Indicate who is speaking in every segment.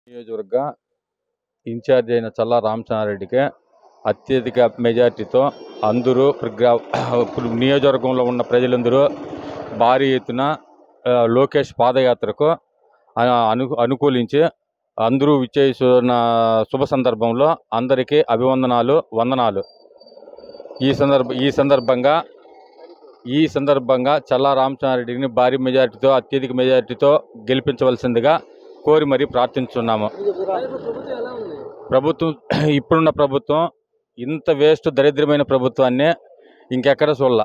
Speaker 1: నియోజకవర్గ ఇన్ఛార్జ్ అయిన చల్లా రామచంద్రారెడ్డికి అత్యధిక మెజార్టీతో అందరూ ప్రిగ్రా ఇప్పుడు నియోజకవర్గంలో ఉన్న ప్రజలందరూ భారీ ఎత్తున ఆ, లోకేష్ పాదయాత్రకు ఆ, అను అనుకూలించి అందరూ విచ్చేస్తున్న శుభ సందర్భంలో అందరికీ అభివందనాలు వందనాలు ఈ సందర్భ ఈ సందర్భంగా ఈ సందర్భంగా చల్లా రామచంద్రారెడ్డిని భారీ మెజార్టీతో అత్యధిక మెజార్టీతో గెలిపించవలసిందిగా కోరి మరీ ప్రార్థించున్నాము
Speaker 2: ప్రభుత్వం ఎలా ఉంది
Speaker 1: ప్రభుత్వం ఇప్పుడున్న ప్రభుత్వం ఇంత వేస్ట్ దరిద్రమైన ప్రభుత్వాన్ని ఇంకెక్కడ చూడాల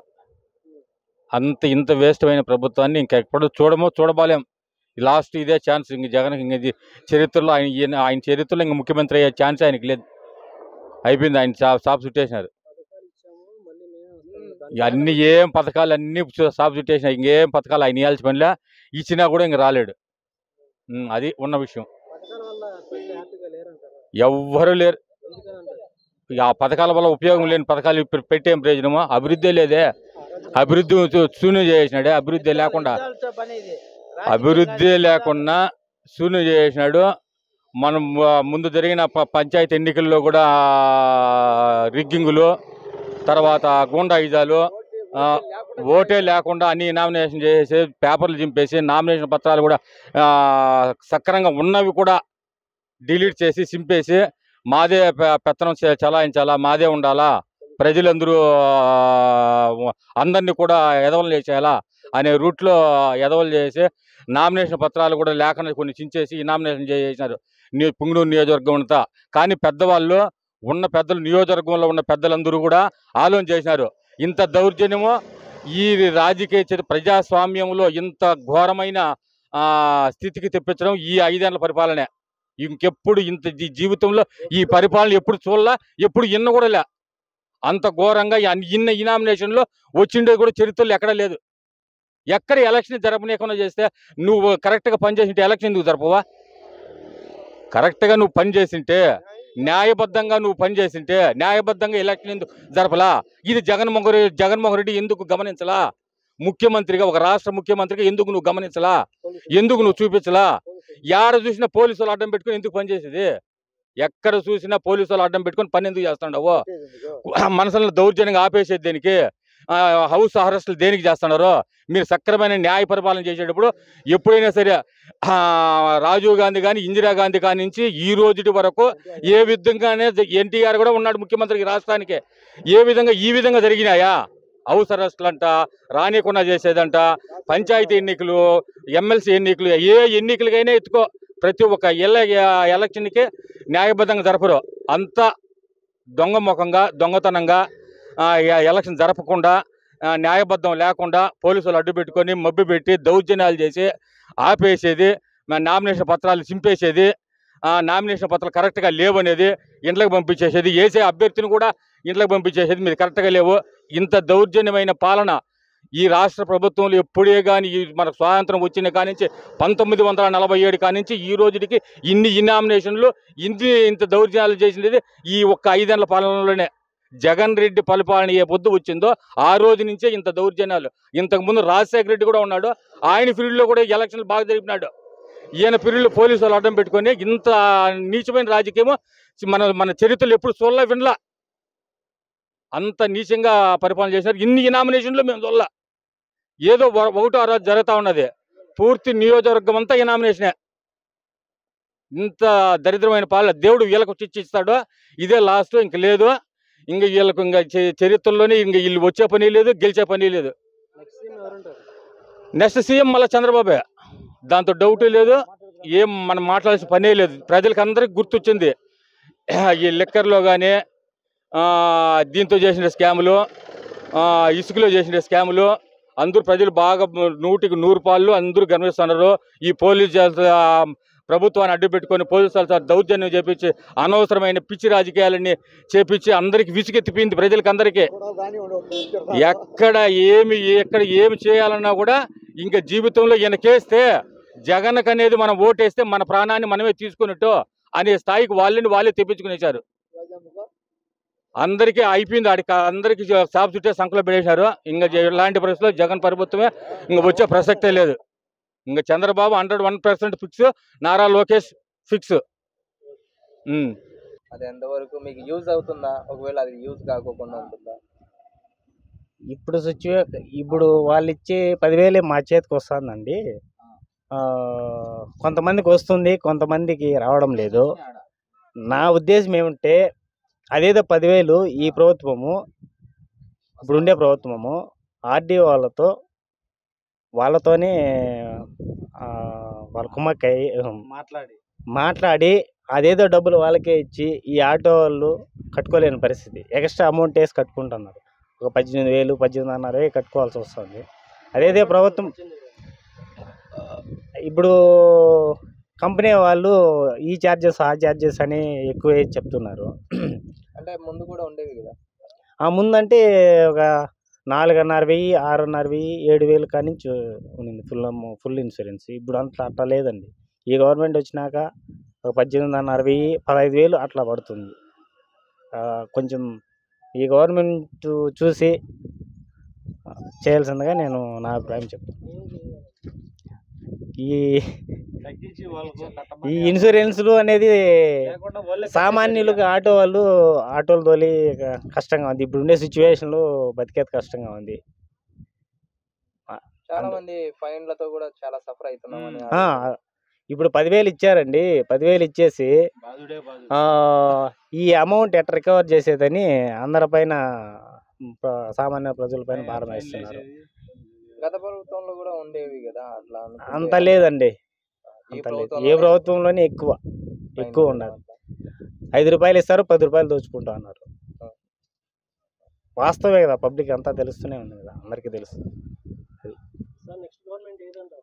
Speaker 1: అంత ఇంత వేస్ట్ అయిన ప్రభుత్వాన్ని ఇంకెప్పుడు చూడమో చూడబాలేం లాస్ట్ ఇదే ఛాన్స్ ఇంక జగన్ ఇంక ఇది చరిత్రలో ఆయన ఈయన- ఆయన చరిత్రలో ఇంక ముఖ్యమంత్రి అయ్యే ఛాన్స్ ఆయనకి లేదు అయిపోయింది ఆయన చా సాపు చుట్టేసినారు
Speaker 2: పథకాలు ఇచ్చాము మళ్ళీ మేమే వస్తాము.
Speaker 1: ఇక అన్ని ఏం పథకాలు అన్ని సాపు చుట్టేసినాయి ఇంకేం పథకాలు ఆయన ఇవ్వాల్సి పనిలే ఇచ్చినా కూడా ఇంక రాలేడు ఉమ్, అది ఉన్న విషయం
Speaker 2: పథకాల వల్ల ప్రజలు హ్యాపీగా లేరంటారా
Speaker 1: ఎవ్వరూ లేరు
Speaker 2: ఎందుకని అంటారు
Speaker 1: ఇక ఆ పథకాల వల్ల ఉపయోగం లేని పథకాలు ఇప్పుడు పెట్టేం ప్రయోజనమా అభివృద్ధి లేదే అభివృద్ధి శూ- శూన్యం చేసినాడే అభివృద్ధి లేకుండా అభివృద్ధి లేకుండా శూన్యం చేసినాడు మనం ఆ, ముందు జరిగిన ప- పంచాయతీ ఎన్నికల్లో కూడా రిగ్గింగులు తర్వాత గూండాయిజాలు ఆ, ఓటే లేకుండా అన్ని నామినేషన్ చేసి పేపర్లు చింపేసి నామినేషన్ పత్రాలు కూడా ఆ, సక్రంగా ఉన్నవి కూడా డిలీట్ చేసి చింపేసి మాదే పె- పెత్తనం చే- చలాయించాలా మాదే ఉండాలా ప్రజలందరూ ఆ, అందరినీ కూడా ఎదవలు చేసేయాలా అనే రూట్లో ఎదవలు చేసి నామినేషన్ పత్రాలు కూడా లేకుండా కొన్ని చించేసి ఈ నామినేషన్ చేసినారు నీ పుంగనూరు నియోజకవర్గం అంతా కానీ పెద్దవాళ్ళు ఉన్న పెద్దలు నియోజకవర్గంలో ఉన్న పెద్దలందరూ కూడా ఆలోచన చేసినారు ఇంత దౌర్జన్యము ఈ రాజకీయ చరి- ప్రజాస్వామ్యంలో ఇంత ఘోరమైన ఆ, స్థితికి తెప్పించడం ఈ ఐదేళ్ల పరిపాలనే ఇంకెప్పుడు ఇంత జీ- జీవితంలో ఈ పరిపాలన ఎప్పుడు చూడలా ఎప్పుడు ఇన్న కూడా లే అంత ఘోరంగా ఈ అన్ని- ఇన్న ఈ నామినేషన్లో వచ్చిండేది కూడా చరిత్రలో ఎక్కడా లేదు ఎక్కడ ఎలక్షన్ జరపనీయకుండా చేస్తే నువ్వు కరెక్ట్గా పనిచేసింటే ఎలక్షన్ ఎందుకు జరపవా కరెక్ట్గా నువ్వు పని చేసింటే న్యాయబద్ధంగా నువ్వు పని చేసింటే న్యాయబద్ధంగా ఎలక్షన్ ఎందుకు జరపలా ఇది జగన్మోహన్ రెడ్డి జగన్మోహన్ రెడ్డి ఎందుకు గమనించలా ముఖ్యమంత్రిగా ఒక రాష్ట్ర ముఖ్యమంత్రిగా ఎందుకు నువ్వు గమనించలా ఎందుకు నువ్వు చూపించలా యాడ చూసినా పోలీసులు అడ్డం పెట్టుకొని ఎందుకు పనిచేసేది ఎక్కడ చూసినా పోలీసులు అడ్డం పెట్టుకొని పని ఎందుకు చేస్తాండవు మనసులను దౌర్జన్యంగా ఆపేసేది దేనికి ఆ, హౌస్ అరెస్టులు దేనికి చేస్తున్నారు మీరు సక్రమైన న్యాయ పరిపాలన చేసేటప్పుడు ఎప్పుడైనా సరే ఆ, రాజీవ్ గాంధీ కానీ ఇందిరాగాంధీ కాని నుంచి ఈ రోజుటి వరకు ఏ విధంగానే ఎన్టీఆర్ కూడా ఉన్నాడు ముఖ్యమంత్రికి రాష్ట్రానికి ఏ విధంగా ఈ విధంగా జరిగినాయా హౌస్ అరెస్టులు అంట రానికుండా చేసేదంట పంచాయతీ ఎన్నికలు ఎమ్మెల్సీ ఎన్నికలు ఏ ఎన్నికలకైనా ఎత్తుకో ప్రతి ఒక్క ఎల ఎలక్షన్కి న్యాయబద్ధంగా జరపరు అంతా దొంగ ముఖంగా దొంగతనంగా ఆ, ఎ- ఎలక్షన్ జరపకుండా ఆ, న్యాయబద్ధం లేకుండా పోలీసులు అడ్డు పెట్టుకొని మబ్బి పెట్టి దౌర్జన్యాలు చేసి ఆపేసేది మా నామినేషన్ పత్రాలు చింపేసేది ఆ, నామినేషన్ పత్రాలు కరెక్ట్గా లేవనేది ఇంట్లోకి పంపించేసేది వేసే అభ్యర్థిని కూడా ఇంట్లోకి పంపించేసేది మీరు కరెక్ట్గా లేవు ఇంత దౌర్జన్యమైన పాలన ఈ రాష్ట్ర ప్రభుత్వంలో ఎప్పుడే కానీ ఈ మన స్వాతంత్రం వచ్చిన కానించి పంతొమ్మిది వందల నలభై ఏడు కానించి ఈ రోజుకి ఇన్ని ఈ నామినేషన్లు ఇన్ని ఇంత దౌర్జన్యాలు చేసినది ఈ ఒక్క ఐదేళ్ల పాలనలోనే జగన్ రెడ్డి పరిపాలన ఏ పొద్దు వచ్చిందో ఆ రోజు నుంచే ఇంత దౌర్జన్యాలు ఇంతకు ముందు రాజశేఖర రెడ్డి కూడా ఉన్నాడు ఆయన పీరియడ్లో కూడా ఎలక్షన్లు బాగా జరిపినాడు ఈయన పీరియడ్లో పోలీసు వాళ్ళు అడ్డం పెట్టుకొని ఇంత నీచమైన రాజకీయము మన మన చరిత్రలో ఎప్పుడు చూడలే వినలా అంత నీచంగా పరిపాలన చేసినారు ఇన్ని నామినేషన్లు మేము చూడలే ఏదో ఒక- ఒకటో ఆ రోజు జరుగుతూ ఉన్నది పూర్తి నియోజకవర్గం అంతా ఈ నామినేషనే ఇంత దరిద్రమైన పాలన దేవుడు వీళ్ళకు చిచ్చి ఇస్తాడు ఇదే లాస్ట్ ఇంక లేదు ఇంక వీళ్ళకు ఇంకా చ- చరిత్రలోనే ఇంక వీళ్ళు వచ్చే పని లేదు గెలిచే పని లేదు
Speaker 2: నెక్స్ట్ సీఎం ఎవరంటారు
Speaker 1: నెక్స్ట్ సీఎం మళ్ళీ చంద్రబాబే దాంతో డౌట్ లేదు ఏం మనం మాట్లాడాల్సిన పనే లేదు ప్రజలకు అందరికి గుర్తొచ్చింది ఈ లిక్కర్లో కానీ దీంతో చేసిన స్కాములు ఆ, ఇసుకలో చేసిన స్కాములు అందరూ ప్రజలు బాగా నూటికి నూరు పాళ్ళు అందరూ గమనిస్తున్నారు ఈ పోలీస్ జా- ఆ, ప్రభుత్వాన్ని అడ్డు పెట్టుకొని పోలీసులు దౌర్జన్యం చేపించి అనవసరమైన పిచ్చి రాజకీయాలన్నీ చేపించి అందరికి విసుగెత్తిపోయింది ప్రజలకు అందరికీ ఎక్కడ ఏమి ఎక్కడ ఏమి చేయాలన్నా కూడా ఇంకా జీవితంలో ఈయనకేస్తే జగన్కి అనేది మనం ఓటేస్తే మన ప్రాణాన్ని మనమే తీసుకున్నట్టు అనే స్థాయికి వాళ్ళని వాళ్ళే తెప్పించుకునేశారు అందరికీ అయిపోయింది ఆడికి అందరికీ సాపు చుట్టే సంఖలో పెట్టేశారు ఇంకా జ- ఇలాంటి పరిస్థితుల్లో జగన్ ప్రభుత్వమే ఇంకా వచ్చే ప్రసక్తే లేదు ఇంకా Chandrababu hundred one percent fix Nara Lokesh fix
Speaker 3: అది ఎంతవరకు మీకు యూజ్ అవుతుందా ఒకవేళ అది యూజ్ కాకోకుండా ఉంటుందా
Speaker 4: ఇప్పుడు సిచ్యువే ఇప్పుడు వాళ్ళు ఇచ్చే పదివేలే మా చేతికి వస్తుందండి ఆ, కొంతమందికి వస్తుంది కొంతమందికి రావడం లేదు నా ఉద్దేశం ఏమంటే అదేదో పదివేలు ఈ ప్రభుత్వము ఇప్పుడు ఉండే ప్రభుత్వము ఆర్డీ వాళ్ళతో వాళ్ళతోనే ఆ, వాళ్ళ కుమ్మక్కై
Speaker 2: మాట్లాడి
Speaker 4: మాట్లాడి అదేదో డబ్బులు వాళ్ళకే ఇచ్చి ఈ ఆటో వాళ్ళు కట్టుకోలేని పరిస్థితి ఎక్స్ట్రా అమౌంట్ వేసి కట్టుకుంటున్నారు ఒక పద్దెనిమిది వేలు పద్దెనిమిదిన్నర వేలు కట్టుకోవాల్సి వస్తుంది అదేదే ప్రభుత్వం ఇప్పుడు కంపెనీ వాళ్ళు ఈ ఛార్జెస్ ఆ ఛార్జెస్ అని ఎక్కువ వేసి చెప్తున్నారు
Speaker 3: అంటే ముందు కూడా ఉండేవి కదా
Speaker 4: ఆ ముందంటే ఒక నాలుగున్నర వెయ్యి ఆరున్నర వెయ్యి ఏడు వేలు కాడి నుంచి ఉన్నింది ఫుల్ అమ్మ- ఫుల్ ఇన్సూరెన్స్ ఇప్పుడు అంత అట్లా లేదండి ఈ గవర్నమెంట్ వచ్చినాక ఒక పద్దెనిమిదిన్నర వెయ్యి పదహైదు వేలు అట్లా పడుతుంది ఆ, కొంచెం ఈ గవర్నమెంట్ చూసి ఆ, చేయాల్సిందిగా నేను నా అభిప్రాయం చెప్తాను ఈ ఈ ఇన్సూరెన్స్లు అనేది సామాన్యులకు ఆటో వాళ్ళు ఆటోలు తోలి క- కష్టంగా ఉంది ఇప్పుడు ఉండే సిచ్యువేషన్లో బతికేది కష్టంగా ఉంది
Speaker 3: చాలా
Speaker 4: అంతే.
Speaker 3: మంది ఫైన్లతో కూడా చాలా సఫర్ అవుతున్నామని
Speaker 4: ఆ, ఇప్పుడు పదివేలు ఇచ్చారండి పదివేలు ఇచ్చేసి ఆ, ఈ అమౌంట్ ఎట్లా రికవర్ చేసేదని అందరిపైన ప్ర- సామాన్య ప్రజలపైన భారం వేస్తున్నారు
Speaker 3: గత ప్రభుత్వంలో కూడా ఉండేవి కదా అట్లా అనుకుంటే
Speaker 4: అంత లేదండి
Speaker 3: ఈ
Speaker 4: అంత లేదు ఏ
Speaker 3: ప్రభుత్వంలోనే
Speaker 4: ప్రభుత్వంలోనే ఎక్కువ
Speaker 3: ఫైన్
Speaker 4: ఎక్కువ
Speaker 3: వేయడం
Speaker 4: ఉండదు
Speaker 3: వల్ల.
Speaker 4: ఐదు రూపాయలు ఇస్తారు పది రూపాయలు దోచుకుంటా అన్నారు
Speaker 3: ఆ.
Speaker 4: వాస్తవే కదా పబ్లిక్ అంతా తెలుస్తూనే ఉంది కదా అందరికీ తెలుసు
Speaker 2: సార్ నెక్స్ట్ గవర్నమెంట్ ఏదంటారు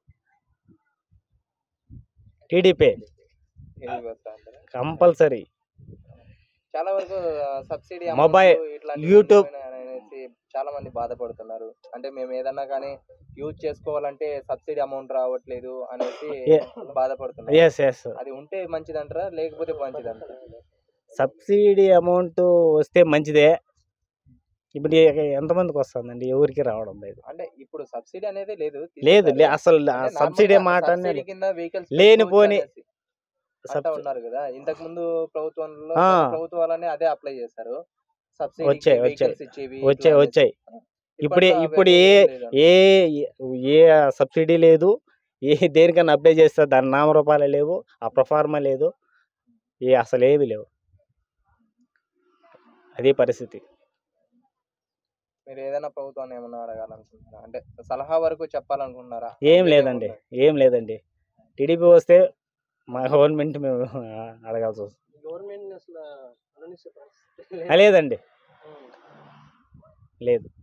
Speaker 4: టీడీపీ
Speaker 3: ఇది వస్తా అంటారా?
Speaker 4: కంపల్సరీ
Speaker 3: చాలా వరకు సబ్సిడీ
Speaker 4: Mobile,
Speaker 3: ఇట్లాంటి
Speaker 4: YouTube.
Speaker 3: అనేసి చాలా మంది బాధపడుతున్నారు అంటే మేము ఏదన్నా కానీ యూజ్ చేసుకోవాలంటే సబ్సిడీ అమౌంట్ రావట్లేదు అనేసి
Speaker 4: Yeah.
Speaker 3: బాధపడుతున్నారు
Speaker 4: ఎస్ ఎస్
Speaker 3: అది ఉంటే మంచిదంటారా లేకపోతే మంచిదంటారా
Speaker 4: సబ్సిడీ అమౌంట్ వస్తే మంచిదే ఇప్పుడు ఏ- ఎంతమందికి వస్తుందండి ఎవరికి రావడం లేదు
Speaker 3: అంటే ఇప్పుడు సబ్సిడీ అనేది లేదు
Speaker 4: లేదు లే-
Speaker 3: తీసేశారు.
Speaker 4: అసలు
Speaker 3: అంటే normal
Speaker 4: సబ్సిడీ
Speaker 3: గా
Speaker 4: మాట
Speaker 3: సబ్సిడీ కింద vehicles
Speaker 4: లేని
Speaker 3: పెట్టుకోవచ్చు
Speaker 4: పోని
Speaker 3: అనేసి అంటా
Speaker 4: సబ్సి-
Speaker 3: ఉన్నారు కదా ఇంతకు ముందు ప్రభుత్వంలో
Speaker 4: ఆ.
Speaker 3: ప్రభుత్వాలనే అదే అప్లై చేశారు సబ్సిడీ
Speaker 4: వచ్చాయి, వచ్చాయి.
Speaker 3: ఇచ్చేవి
Speaker 4: వచ్చాయి
Speaker 3: ఇట్లా
Speaker 4: వచ్చాయి
Speaker 3: అనేసి.
Speaker 4: ఇప్పుడు
Speaker 3: అట్లా
Speaker 4: ఇప్పుడు
Speaker 3: అవైలబుల్
Speaker 4: ఏ
Speaker 3: లేదు.
Speaker 4: ఏ ఏ సబ్సిడీ లేదు ఏ దేనికన్నా అప్లై చేస్తే దాని నామరూపాలే లేవు ఆ ప్రొఫార్మా లేదు ఏ అసలు ఏవి లేవు అదే పరిస్థితి
Speaker 3: మీరు ఏదైనా ప్రభుత్వాన్ని ఏమన్నా అడగాలనుకుంటున్నారా అంటే సలహా వరకు చెప్పాలనుకుంటున్నారా
Speaker 4: ఏం లేదండి ఏం లేదండి టీడీపీ వస్తే మా గవర్నమెంట్ మేము అడగాల్సి వస్తుంది
Speaker 2: గవర్నమెంట్ అసలు అననిచ్చే పరిస్థితి
Speaker 4: ఆ, లేదండి
Speaker 2: ఉం.
Speaker 4: లేదు